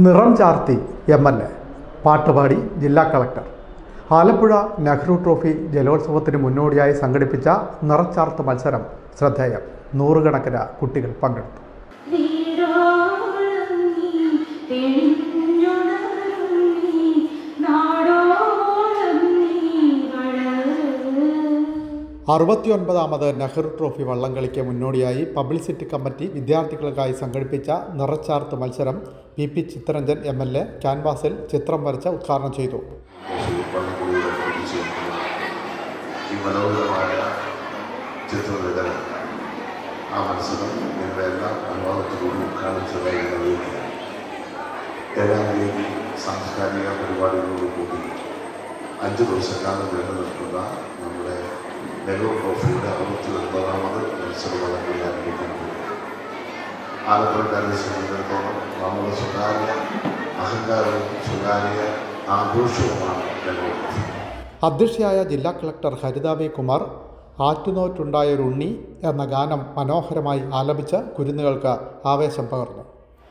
നിറം ചാർത്തി M L A പാട്ടുപാടി ജില്ലാ കളക്ടർ ആലപ്പുഴ നെഹ്റു ട്രോഫി ജലോത്സവത്തിന് മുന്നോടിയായി സംഘടിപ്പിച്ച നിറച്ചാർത്ത് മത്സരം ശ്രദ്ധേയം നൂറുകണക്കിന് കുട്ടികൾ പങ്കെടുത്തു വീടോളം നീ തെളിഞ്ഞുണരും നീ നാടോളം നീ വളര് അറുപത്തിയൊൻപതാമത് നെഹ്റു ട്രോഫി വള്ളംകളിക്ക് മുന്നോടിയായി പബ്ലിസിറ്റി കമ്മിറ്റി വിദ്യാർത്ഥികൾക്കായി സംഘടിപ്പിച്ച നിറച്ചാർത്ത് മത്സരം P P Chitharanjan M L A ക്യാൻവാസിൽ ചിത്രം വരച്ച് ഉദ്ഘാടനം ചെയ്തു വള്ളംകളിയുടെ പ്രതീക്ഷ ഈ മനോഹരമായ ചിത്രരചന ആ മത്സരം നിങ്ങളുടെ എല്ലാ അനുവാദത്തോടും കാണിച്ചതായി അറിയിക്കുക ഏഴാം തീയതി സാംസ്കാരിക പരിപാടികളോടുകൂടി അഞ്ച് ദിവസക്കാലം നീണ്ടു നിൽക്കുന്ന നമ്മുടെ നെഹ്റു ട്രോഫിയുടെ അറുപത്തി ഒൻപതാമത് മത്സര വള്ളംകളി ആരംഭിക്കാൻ പോകുന്നു ആലപ്പുഴക്കാരെ സംബന്ധിച്ചിടത്തോളം നമ്മുടെ സ്വകാര്യ അഹങ്കാരവും സ്വകാര്യ ആഘോഷവുമാണ് നെഹ്റു ട്രോഫി അധ്യക്ഷയായ ജില്ലാ കളക്ടർ ഹരിത വി കുമാർ ആറ്റുനോറ്റുണ്ടായൊരുണ്ണി എന്ന ഗാനം മനോഹരമായി ആലപിച്ച് കുരുന്നുകൾക്ക് ആവേശം പകർന്നു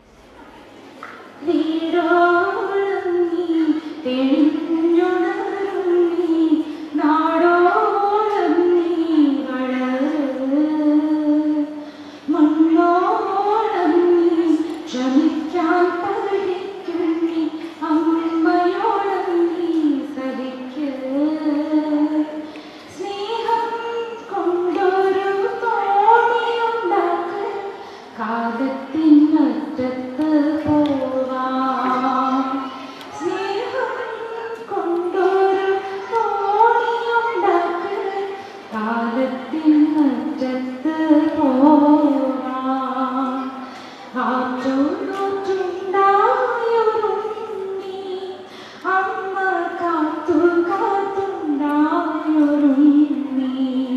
വീടോളം നീ തെളിഞ്ഞുണരും നീ നാടോളം നീ വളര് മണ്ണോളം നീ ക്ഷമിക്കാൻ പഠിക്കും നീ അമ്മയോളം നീ സഹിക്ക് സ്നേഹം കൊണ്ടൊരു തോണിയുണ്ടാക്ക് കാലത്തിനറ്റത്ത് പോവാം സ്നേഹം കൊണ്ടൊരു തോണിയുണ്ടാക്ക് കാലത്തിനറ്റത്ത് പോവാം ആറ്റോട്ടുണ്ടായൊരുണ്ണി അമ്മ കാത്തു കാത്തുണ്ടായൊരുണ്ണി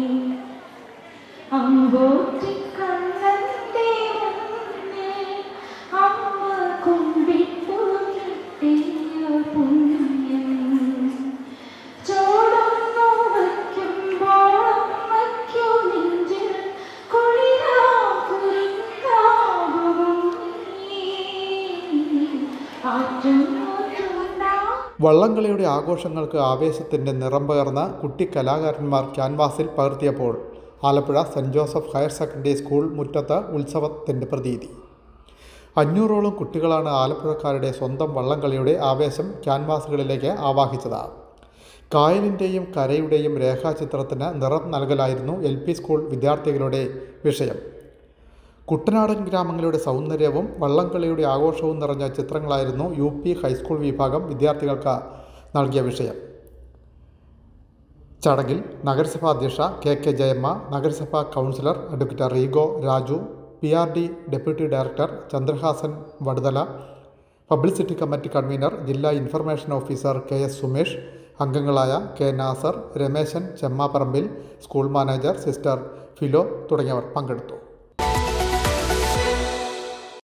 അമ്പോറ്റിക്കണ്ണന്റെ മുന്നിൽ അമ്മ കുമ്പിട്ടു കിട്ടിയ പുണ്യം ചോടൊന്നു വയ്ക്കുമ്പോൾ അമ്മയ്ക്കു നെഞ്ചിൽ കുളിരാകുരുന്നാകും നീ ആറ്റുനോറ്റുണ്ടാ വള്ളംകളിയുടെ ആഘോഷങ്ങൾക്ക് ആവേശത്തിൻ്റെ നിറം പകർന്ന കുട്ടി കലാകാരന്മാർ ക്യാൻവാസിൽ പകർത്തിയപ്പോൾ Alappuzha saint Joseph higher secondary school മുറ്റത്ത് ഉത്സവത്തിൻ്റെ പ്രതീതി അഞ്ഞൂറോളം കുട്ടികളാണ് ആലപ്പുഴക്കാരുടെ സ്വന്തം വള്ളംകളിയുടെ ആവേശം ക്യാൻവാസുകളിലേക്ക് ആവാഹിച്ചത് കായലിൻ്റെയും കരയുടെയും രേഖാചിത്രത്തിന് നിറം നൽകലായിരുന്നു എൽ പി സ്കൂൾ വിദ്യാർത്ഥികളുടെ വിഷയം കുട്ടനാടൻ ഗ്രാമങ്ങളുടെ സൗന്ദര്യവും വള്ളംകളിയുടെ ആഘോഷവും നിറഞ്ഞ ചിത്രങ്ങളായിരുന്നു യു പി ഹൈസ്കൂൾ വിഭാഗം വിദ്യാർത്ഥികൾക്ക് നൽകിയ വിഷയം ചടങ്ങിൽ നഗരസഭാ അധ്യക്ഷ കെ കെ ജയമ്മ നഗരസഭാ councillor advocate Rego Raju P R D deputy director Chandrahasan Vaduthala publicity committee convener ജില്ലാ information officer K S Sumesh അംഗങ്ങളായ K Nasar Rameshan Chemmapparambil school manager sister Philo തുടങ്ങിയവർ പങ്കെടുത്തു